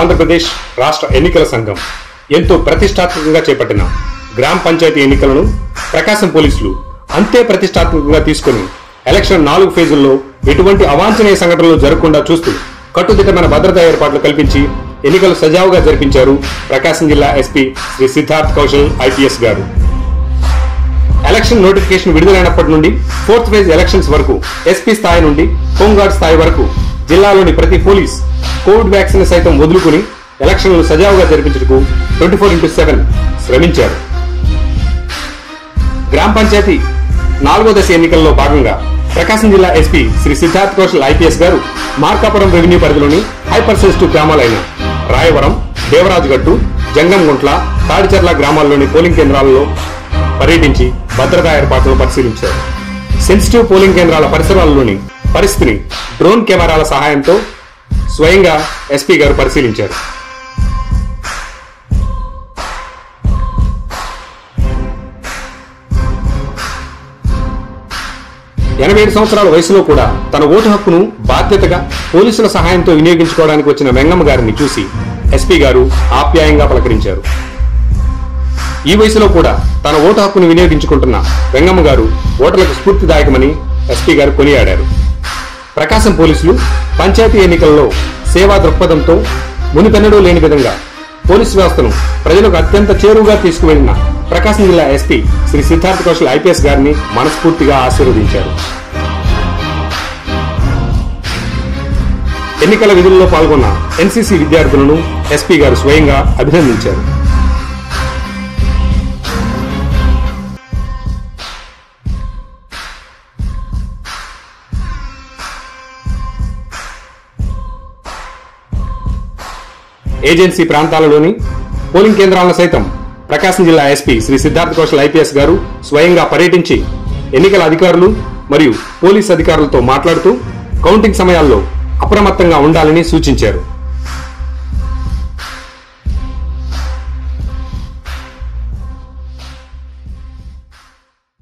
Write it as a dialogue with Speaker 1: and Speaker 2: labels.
Speaker 1: ఆంధ్రప్రదేశ్ రాష్ట్ర ఎన్నికల సంఘం ఎంతో ప్రతిష్టాత్మకంగా చేపట్టిన గ్రామ పంచాయతీ ఎన్నికలను ప్రకాశం పోలీసులు అంతే ప్రతిష్టాత్మకంగా తీసుకుని ఎలక్షన్ నాలుగు ఫేజుల్లో ఎటువంటి అవాంఛనీయ సంఘటనలు జరగకుండా చూస్తూ కట్టుదిట్టమైన భద్రతా ఏర్పాట్లు కల్పించి ఎన్నికలు సజావుగా జరిపించారు ప్రకాశం జిల్లా ఎస్పీ శ్రీ సిద్ధార్థ్ కౌశల్ ఐపీఎస్ గారు ఎలక్షన్ నోటిఫికేషన్ విడుదలైనప్పటి నుండి ఫోర్త్ ఫేజ్ ఎలక్షన్స్ వరకు ఎస్పీ స్థాయి నుండి హోంగార్డ్ స్థాయి వరకు జిల్లాలోని ప్రతి పోలీస్ కోవిడ్ వ్యాక్సిన్ సైతం వదులుకుని ఎలక్షన్లు సజావుగా జరిపించటకు ట్వంటీ ఫోర్ ఇంటూ సెవెన్ శ్రమించారు గ్రామ పంచాయతీ నాలుగో దశ ఎన్నికల్లో భాగంగా ప్రకాశం జిల్లా ఎస్పీ శ్రీ సిద్ధార్థ్ కౌశల్ ఐపీఎస్ గారు మార్కాపురం రెవెన్యూ పరిధిలోని హైపర్ సెన్సిటివ్ గ్రామాలైన రాయవరం దేవరాజుగట్టు జంగంగుంట్ల తాడిచర్ల గ్రామాల్లోని పోలింగ్ కేంద్రాలలో పర్యటించి భద్రతా ఏర్పాట్లను పరిశీలించారు సెన్సిటివ్ పోలింగ్ కేంద్రాల పరిసరాల్లోని పరిస్థితిని డ్రోన్ కెమెరాల సహాయంతో స్వయంగా ఎస్పీ గారు పరిశీలించారు ఎనభై ఏడు సంవత్సరాల వయసులో కూడా తన ఓటు హక్కును బాధ్యతగా పోలీసుల సహాయంతో వినియోగించుకోవడానికి వచ్చిన వెంగమ్మ గారిని చూసి ఎస్పీ గారు ఆప్యాయంగా పలకరించారు ఈ వయసులో కూడా తన ఓటు హక్కును వినియోగించుకుంటున్న వెంగమ్మ గారు ఓటర్లకు స్ఫూర్తిదాయకమని ఎస్పీ గారు కొనియాడారు ప్రకాశం పోలీసులు పంచాయతీ ఎన్నికల్లో సేవా దృక్పథంతో మునిపెన్నడూ లేని విధంగా పోలీసు వ్యవస్థను ప్రజలకు అత్యంత చేరువుగా తీసుకువెళ్లిన ప్రకాశం జిల్లా ఎస్పీ శ్రీ సిద్ధార్థ కౌశల్ ఐపీఎస్ గారిని మనస్ఫూర్తిగా ఆశీర్వదించారు ఎన్నికల విధుల్లో పాల్గొన్న ఎన్సీసీ విద్యార్థులను ఎస్పీ గారు స్వయంగా అభినందించారు ఏజెన్సీ ప్రాంతాలలోని పోలింగ్ కేంద్రాలను సైతం ప్రకాశం జిల్లా ఎస్పీ శ్రీ సిద్ధార్థ కౌశల్ ఐపీఎస్ గారు స్వయంగా పర్యటించి ఎన్నికల అధికారులు మరియు పోలీస్ అధికారులతో మాట్లాడుతూ కౌంటింగ్ సమయాల్లో అప్రమత్తంగా ఉండాలని సూచించారు